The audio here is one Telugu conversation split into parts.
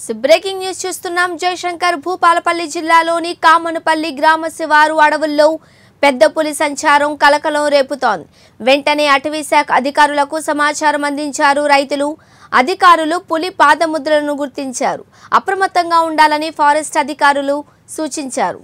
సో బ్రేకింగ్ న్యూస్ చూస్తున్నాం జయశంకర్ భూపాలపల్లి జిల్లాలోని కామనపల్లి గ్రామ శివారు అడవుల్లో పెద్ద పులి సంచారం కలకలం రేపుతోంది వెంటనే అటవీ శాఖ అధికారులకు సమాచారం అందించారు రైతులు అధికారులు పులి పాదముద్రలను గుర్తించారు అప్రమత్తంగా ఉండాలని ఫారెస్ట్ అధికారులు సూచించారు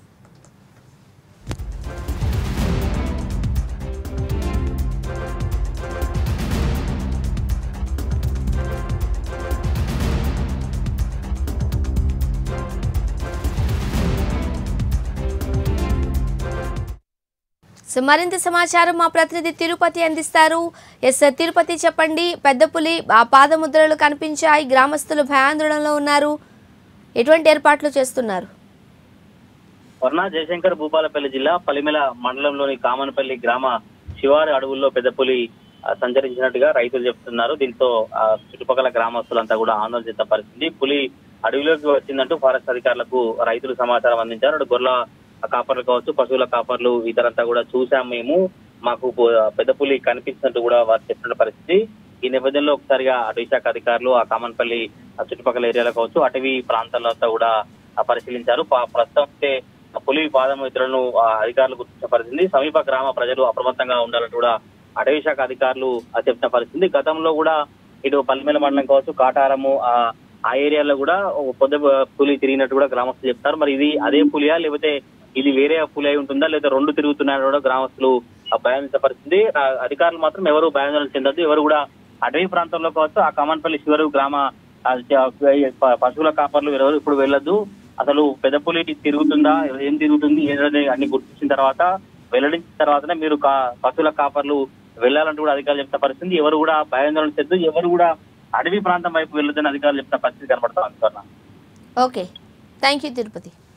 సో మరింత సమాచారం మా ప్రతినిధి తిరుపతి అందిస్తారు ఎస్ సార్ తిరుపతి చెప్పండి పెద్ద పులి ఆ పాదముద్రలు కనిపించాయి గ్రామస్తులు భయాందోళనలో ఉన్నారు ఎటువంటి ఏర్పాట్లు చేస్తున్నారు వర్ణ జయశంకర్ భూపాలపల్లి జిల్లా పలిమెల మండలంలోని కామనపల్లి గ్రామ శివారు అడవుల్లో పెద్ద పులి ఆ, సంచరించినట్టుగా రైతులు చెప్తున్నారు దీంతో ఆ, చుట్టుపక్కల గ్రామస్తులంతా కూడా ఆందోళన చెందిన పరిస్థితి పులి అడవిలోకి వచ్చిందంటూ ఫారెస్ట్ అధికారులకు రైతులు సమాచారం అందించారు అటు గొర్రెల కాపర్లు కావచ్చు పశువుల కాపర్లు ఇతరంతా కూడా చూసాం మేము మాకు పు- పెద్ద పులి కనిపించినట్టు కూడా వారు చెప్పిన పరిస్థితి ఈ నేపథ్యంలో ఒకసారిగా అటవీ శాఖ అధికారులు ఆ కామన్పల్లి ఆ చుట్టుపక్కల ఏరియాలో కావచ్చు అటవీ ప్రాంతాల్లో అంతా కూడా ఆ పరిశీలించారు పా- ప్రస్తుతం అయితే ఆ పులి పాదమిత్రులను ఆ అధికారులు గుర్తించిన పరిస్థితి సమీప గ్రామ ప్రజలు అప్రమత్తంగా ఉండాలని కూడా అటవీ శాఖ అధికారులు ఆ చెప్పిన పరిస్థితి గతంలో కూడా ఇటు పల్లిమేల మండలం కావచ్చు కాటారము ఆ ఆ ఏరియాలో కూడా ఓ పొద్దు పులి తిరిగినట్టు కూడా గ్రామస్తులు చెప్తారు మరి ఇది అదే పులియా లేకపోతే ఇది వేరే పులి అయి ఉంటుందా లేదా రెండు తిరుగుతున్నాయని కూడా గ్రామస్తులు ఆ భయాందోళన పరిస్థితి ఆ అధికారులు మాత్రం ఎవరు భయాందోళన చెందద్దు ఎవరు కూడా అటవీ ప్రాంతంలో కావచ్చు ఆ కమన్పల్లి శివరు గ్రామ ఆ చ- ప- పశువుల కాపర్లు ఎవరు ఇప్పుడు వెళ్ళొద్దు అసలు పెద్ద పులి తిరుగుతుందా ఏం తిరుగుతుంది ఏంటనేది అన్ని గుర్తించిన తర్వాత వెల్లడించిన తర్వాతనే మీరు కా- పశువుల కాపర్లు వెళ్ళాలంటూ కూడా అధికారులు చెప్తున్న పరిస్థితి ఎవరు కూడా భయాందోళన చెందు ఎవరు కూడా అడవి ప్రాంతం వైపు వెళ్ళొద్దని అధికారులు చెప్తున్న పరిస్థితి కనబడతా ఉంది స్వర్ణ. Okay thank you Tirupati